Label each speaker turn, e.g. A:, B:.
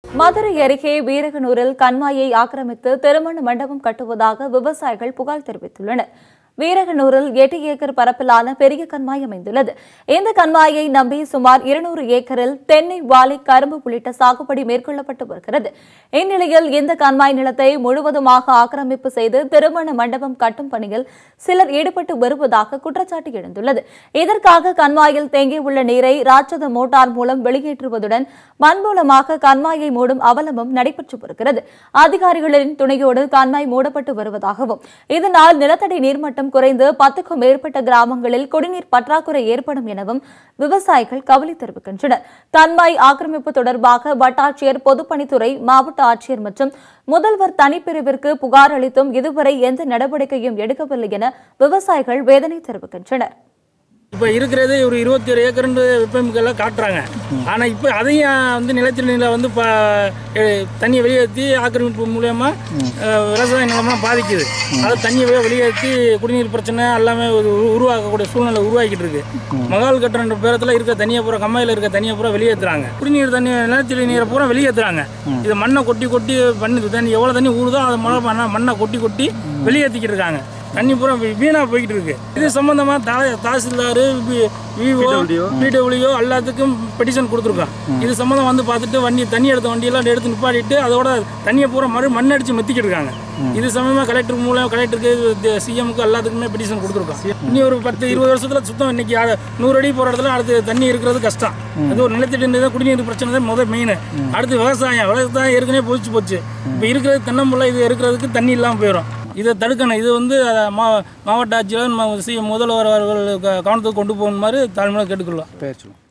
A: மதுரை அருகே வீரகனூரில் கண்மாயை ஆக்கிரமித்து திருமண மண்டபம் கட்டுவதாக விவசாயிகள் புகார் தெரிவித்துள்ளனர் வீரகனூரில் எட்டு ஏக்கர் பரப்பிலான பெரிய கண்மாய் அமைந்துள்ளது இந்த கண்மாயை நம்பி சுமார் இருநூறு ஏக்கரில் தென்னை வாழை கரும்பு உள்ளிட்ட சாகுபடி மேற்கொள்ளப்பட்டு வருகிறது இந்நிலையில் இந்த கண்மாய் நிலத்தை முழுவதுமாக ஆக்கிரமிப்பு செய்து திருமண மண்டபம் கட்டும் பணியில் சிலர் ஈடுபட்டு வருவதாக குற்றச்சாட்டு எழுந்துள்ளது இதற்காக கண்மாயில் தேங்கியுள்ள நீரை ராட்சத மோட்டார் மூலம் வெளியேற்றுவதுடன் மண் மூலமாக கண்மாயை மூடும் அவலமும் நடைபெற்று வருகிறது அதிகாரிகளின் துணையோடு கண்மாய் மூடப்பட்டு வருவதாகவும் இதனால் நிலத்தடி நீர்மட்டம் குறைந்து பத்துக்கும் மேற்பட்ட கிராமங்களில் குடிநீர் பற்றாக்குறை ஏற்படும் எனவும் விவசாயிகள் கவலை தெரிவிக்கின்றனர் கண்மாய் ஆக்கிரமிப்பு தொடர்பாக வட்டாட்சியர் பொதுப்பணித்துறை மாவட்ட ஆட்சியர் மற்றும் முதல்வர் தனிப்பிரிவிற்கு புகார் அளித்தும் இதுவரை எந்த நடவடிக்கையும் எடுக்கவில்லை என விவசாயிகள் வேதனை தெரிவிக்கின்றனர்
B: இப்போ இருக்கிறது ஒரு இருபத்தி ஒரு ஏக்கர்னு விற்பனைக்கெல்லாம் காட்டுறாங்க ஆனால் இப்போ அதையும் வந்து நிலத்தடி நீரில் வந்து ப எ- தண்ணியை வெளியேற்றி ஆக்கிரமிப்பு மூலயமா விவசாய நிலம்லாம் பாதிக்குது அதை தண்ணியை வெளியே வெளியேற்றி குடிநீர் பிரச்சனை எல்லாமே ஒரு உரு- உருவாக்கக்கூடிய சூழ்நிலை உருவாக்கிட்டு இருக்கு மகால் கட்டுற பேரத்தில் இருக்க தண்ணியை பூரா கம்மாயில் இருக்க தண்ணியை பூரா வெளியேற்றுறாங்க குடிநீர் தண்ணி நிலத்தடி நீரை பூரா வெளியேற்றுறாங்க இது மண்ணை கொட்டி கொட்டி பண்ணி தண்ணி எவ்வளோ தண்ணி ஊறுதோ அதை மழை மண்ணை மண்ணை கொட்டி கொட்டி வெளியேற்றிக்கிட்டு இருக்காங்க தண்ணி பூரா வீ- வீணா போய்கிட்டு இருக்கு இது சம்பந்தமா தா தாசில்தார் விவோ பிடபிள்யூ எல்லாத்துக்கும் பெட்டிஷன் கொடுத்துருக்கோம் இது சம்பந்தம் வந்து பார்த்துட்டு வண்டி தண்ணி எடுத்த வண்டியெல்லாம் எடுத்து நிப்பாட்டிட்டு அதோட தண்ணியை பூரா மறு மண் அடிச்சு மெத்திக்கிட்டு இருக்காங்க இது சம்பந்தமா கலெக்டர் மூலம் கலெக்டருக்கு சிஎம்க்கு எல்லாத்துக்குமே பெட்டிஷன் கொடுத்துருக்கோம் இனி ஒரு பத்து இருபது வருஷத்துல சுத்தம் இன்னைக்கு அ- நூறு அடி போற இடத்துல அடுத்து தண்ணி இருக்கிறது கஷ்டம் அது ஒரு நிலத்தடி நீர் தான் குடிநீர் பிரச்சனை தான் முதல் மெயின் அடுத்து விவசாயம் விவசாயம் ஏற்கனவே போச்சு போச்சு இப்போ இருக்கிறது தென்னம்புள்ள இது இருக்கிறதுக்கு தண்ணி இல்லாமல் போயிடும் இதை தடுக்கணும் இது வந்து அஹ், மா மாவட்ட ஆட்சியர் ம- சி முதல்வர் அவர்கள் க- கவனத்துக்கு கொண்டு போகணும் மாதிரி தாழ்மையாக கேட்டுக்கொள்ளும்
C: பேர் சொல்லுங்கள்